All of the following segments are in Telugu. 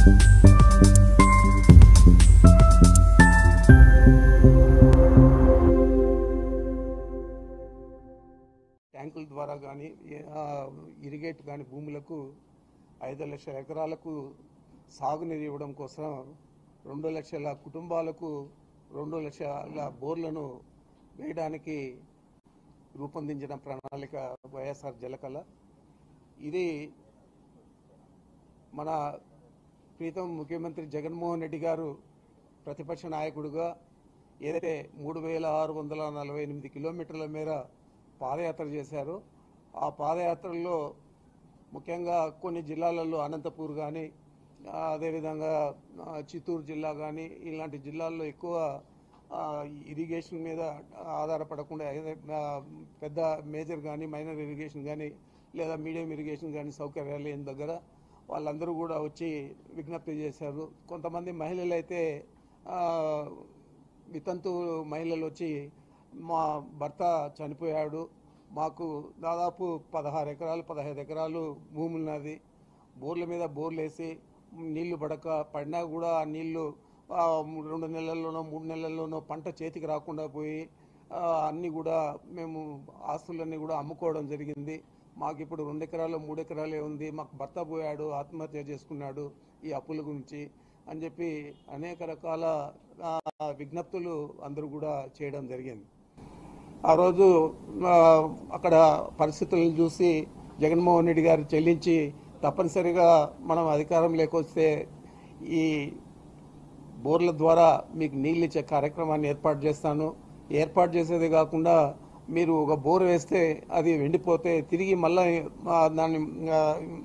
ట్యాంకుల ద్వారా కానీ ఇరిగేట్ కానీ భూములకు ఐదు లక్షల ఎకరాలకు సాగునీరు ఇవ్వడం కోసం రెండు లక్షల కుటుంబాలకు రెండు లక్షల బోర్లను వేయడానికి రూపొందించిన ప్రణాళిక వైఎస్ఆర్ జలకళ ఇది మన ప్రీతం ముఖ్యమంత్రి జగన్మోహన్ రెడ్డి గారు ప్రతిపక్ష నాయకుడిగా ఏదైతే మూడు వేల ఆరు వందల నలభై ఎనిమిది కిలోమీటర్ల మేర పాదయాత్ర చేశారో ఆ పాదయాత్రలో ముఖ్యంగా కొన్ని జిల్లాలలో అనంతపూర్ కానీ అదేవిధంగా ఆ, చిత్తూరు జిల్లా కానీ ఇలాంటి జిల్లాల్లో ఎక్కువ ఆ, ఇరిగేషన్ మీద ఆధారపడకుండా ఏదై- ఆ, పెద్ద మేజర్ కానీ మైనర్ ఇరిగేషన్ కానీ లేదా మీడియం ఇరిగేషన్ కానీ సౌకర్యాలు లేని దగ్గర వాళ్ళందరూ కూడా వచ్చి విజ్ఞప్తి చేశారు కొంతమంది మహిళలు అయితే ఆ, వితంతు మహిళలు వచ్చి మా భర్త చనిపోయాడు మాకు దాదాపు పదహారు ఎకరాలు పదహైదు ఎకరాలు భూమి ఉన్నది బోర్ల మీద బోర్లు వేసి నీళ్లు పడక పడినా కూడా ఆ నీళ్లు ఆ, రెండు నెలల్లోనో మూడు నెలల్లోనో పంట చేతికి రాకుండా పోయి ఆ, అన్నీ కూడా మేము ఆస్తులన్నీ కూడా అమ్ముకోవడం జరిగింది మాకు ఇప్పుడు రెండు ఎకరాలు మూడు ఎకరాలే ఉంది మాకు భర్త పోయాడు ఆత్మహత్య చేసుకున్నాడు ఈ అప్పుల గురించి అని చెప్పి అనేక రకాల ఆ, విజ్ఞప్తులు అందరూ కూడా చేయడం జరిగింది ఆ రోజు ఆ, అక్కడ పరిస్థితులను చూసి జగన్మోహన్ రెడ్డి గారు చెల్లించి తప్పనిసరిగా మనం అధికారం లేకొస్తే ఈ బోర్ల ద్వారా మీకు నీళ్ళు ఇచ్చే కార్యక్రమాన్ని ఏర్పాటు చేస్తాను ఏర్పాటు చేసేది కాకుండా మీరు ఒక బోర్ వేస్తే అది ఎండిపోతే తిరిగి మళ్ళా ఆ, దాన్ని ఆ,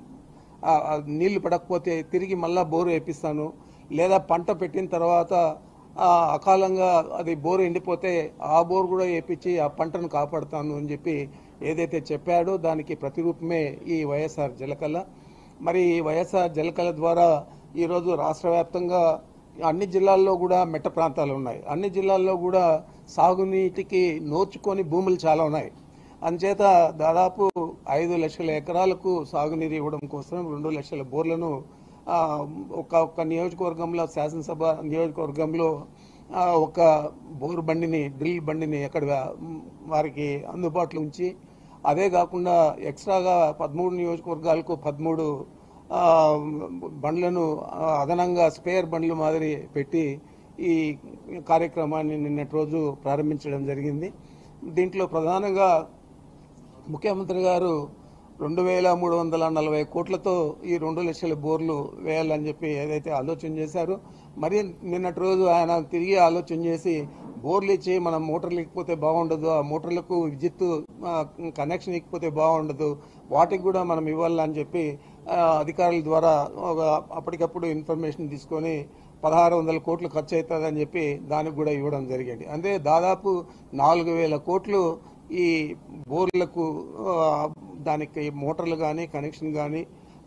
ఆ, ఆ, నీళ్లు పడకపోతే తిరిగి మళ్ళా బోరు వేపిస్తాను లేదా పంట పెట్టిన తర్వాత ఆ, అకాలంగా అది బోరు ఎండిపోతే ఆ బోరు కూడా వేపించి ఆ పంటను కాపాడుతాను అని చెప్పి ఏదైతే చెప్పాడో దానికి ప్రతిరూపమే ఈ వైఎస్ఆర్ జలకళ మరి ఈ వైఎస్ఆర్ జలకళ ద్వారా ఈరోజు రాష్ట్ర వ్యాప్తంగా అన్ని జిల్లాల్లో కూడా మెట్ట ప్రాంతాలు ఉన్నాయి అన్ని జిల్లాల్లో కూడా సాగునీటికి నోచుకొని భూములు చాలా ఉన్నాయి అంచేత దాదాపు ఐదు లక్షల ఎకరాలకు సాగునీరు ఇవ్వడం కోసం రెండు లక్షల బోర్లను ఆ, ఒక ఒక్క నియోజకవర్గంలో శాసనసభ నియోజకవర్గంలో ఆ, ఒక బోర్ బండిని డ్రిల్ బండిని అక్కడ మ్, వారికి అందుబాటులో ఉంచి అదే కాకుండా ఎక్స్ట్రాగా పదమూడు నియోజకవర్గాలకు పదమూడు ఆ, బండ్లను ఆ, అదనంగా స్పేర్ బండ్లు మాదిరి పెట్టి ఈ కార్యక్రమాన్ని నిన్నటి రోజు ప్రారంభించడం జరిగింది దీంట్లో ప్రధానంగా ముఖ్యమంత్రి గారు రెండు వేల మూడు వందల నలభై కోట్లతో ఈ రెండు లక్షల బోర్లు వేయాలని చెప్పి ఏదైతే ఆలోచన చేశారో మరి నిన్నటి రోజు ఆయన తిరిగి ఆలోచన చేసి బోర్లు ఇచ్చి మనం మోటార్లు ఇకపోతే బాగుండదు ఆ మోటార్లకు విద్యుత్ ఆ, కనెక్షన్ ఇకపోతే బాగుండదు వాటికి కూడా మనం ఇవ్వాలని చెప్పి ఆ, అధికారుల ద్వారా ఒక అప్పటికప్పుడు ఇన్ఫర్మేషన్ తీసుకొని పదహారు వందల కోట్లు ఖర్చు అవుతుందని చెప్పి దానికి కూడా ఇవ్వడం జరిగింది అంటే దాదాపు నాలుగు వేల కోట్లు ఈ బోర్లకు ఆ, దానికి మోటార్లు కానీ కనెక్షన్ కానీ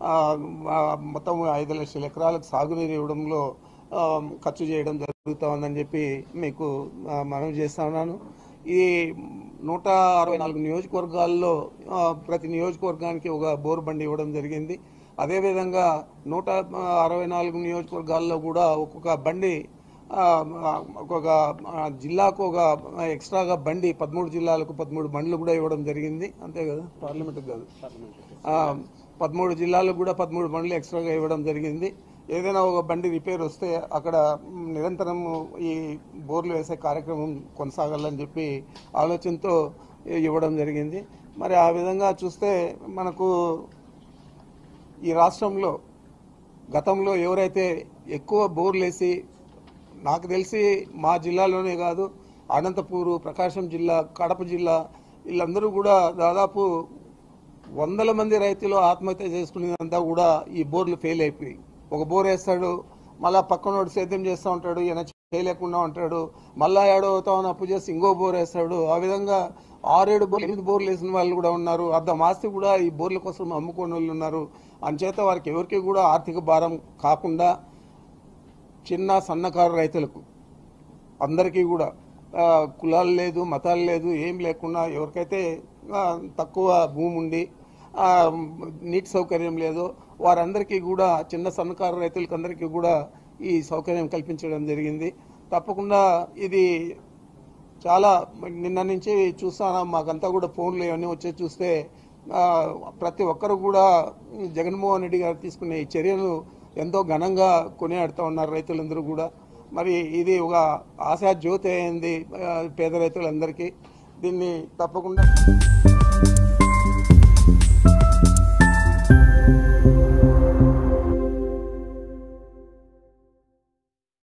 మొత్తం ఐదు లక్షల ఎకరాలకు సాగునీరు ఇవ్వడంలో ఆ, ఖర్చు చేయడం జరుగుతూ ఉందని చెప్పి మీకు ఆ, మనవి చేస్తా ఉన్నాను ఈ నూట అరవై నాలుగు నియోజకవర్గాల్లో ఆ, ప్రతి నియోజకవర్గానికి ఒక బోర్ బండి ఇవ్వడం జరిగింది అదేవిధంగా నూట ఆ, అరవై నాలుగు నియోజకవర్గాల్లో కూడా ఒక్కొక్క బండి ఆ, ఒక్కొక్క ఆ, జిల్లాకు ఒక ఎక్స్ట్రాగా బండి పదమూడు జిల్లాలకు పదమూడు బండ్లు కూడా ఇవ్వడం జరిగింది అంతే కదా పార్లమెంట్కి కాదు ఆ, పదమూడు జిల్లాలకు కూడా పదమూడు బండ్లు ఎక్స్ట్రాగా ఇవ్వడం జరిగింది ఏదైనా ఒక బండి రిపేర్ వస్తే అక్కడ మ్, నిరంతరం ఈ బోర్లు వేసే కార్యక్రమం కొనసాగాలని చెప్పి ఆలోచనతో ఇవ్వడం జరిగింది మరి ఆ విధంగా చూస్తే మనకు ఈ రాష్ట్రంలో గతంలో ఎవరైతే ఎక్కువ బోర్లు వేసి నాకు తెలిసి మా జిల్లాలోనే కాదు అనంతపూరు ప్రకాశం జిల్లా కడప జిల్లా వీళ్ళందరూ కూడా దాదాపు వందల మంది రైతులు ఆత్మహత్య చేసుకునేదంతా కూడా ఈ బోర్లు ఫెయిల్ అయిపోయి ఒక బోర్ వేస్తాడు మళ్ళా పక్కనోడు సేద్యం చేస్తూ ఉంటాడు ఈయన చేయలేకుండా ఉంటాడు మళ్ళా ఏడో అవుతామని అప్పు చేసి ఇంకో బోర్ వేస్తాడు ఆ విధంగా ఆరేడు బోర్లు ఎనిమిది బోర్లు వేసిన వాళ్ళు కూడా ఉన్నారు అర్ధ ఆస్తి కూడా ఈ బోర్ల కోసం అమ్ముకునే వాళ్ళు ఉన్నారు అంచేత వారికి ఎవరికి కూడా ఆర్థిక భారం కాకుండా చిన్న సన్నకారు రైతులకు అందరికీ కూడా ఆ, కులాలు లేదు మతాలు లేదు ఏం లేకుండా ఎవరికైతే ఆ, తక్కువ భూమి ఉండి ఆ, నీటి సౌకర్యం లేదో వారందరికీ కూడా చిన్న సన్నకారు రైతులకు అందరికీ కూడా ఈ సౌకర్యం కల్పించడం జరిగింది తప్పకుండా ఇది చాలా నిన్న నుంచి చూస్తాను మాకంతా కూడా ఫోన్లు ఇవన్నీ వచ్చి చూస్తే ఆ, ప్రతి ఒక్కరు కూడా జగన్మోహన్ రెడ్డి గారు తీసుకునే ఈ చర్యలు ఎంతో ఘనంగా కొనియాడుతూ ఉన్నారు రైతులందరూ కూడా మరి ఇది ఒక ఆశా జ్యోతి అయింది ఆ, పేద రైతులందరికీ దీన్ని తప్పకుండా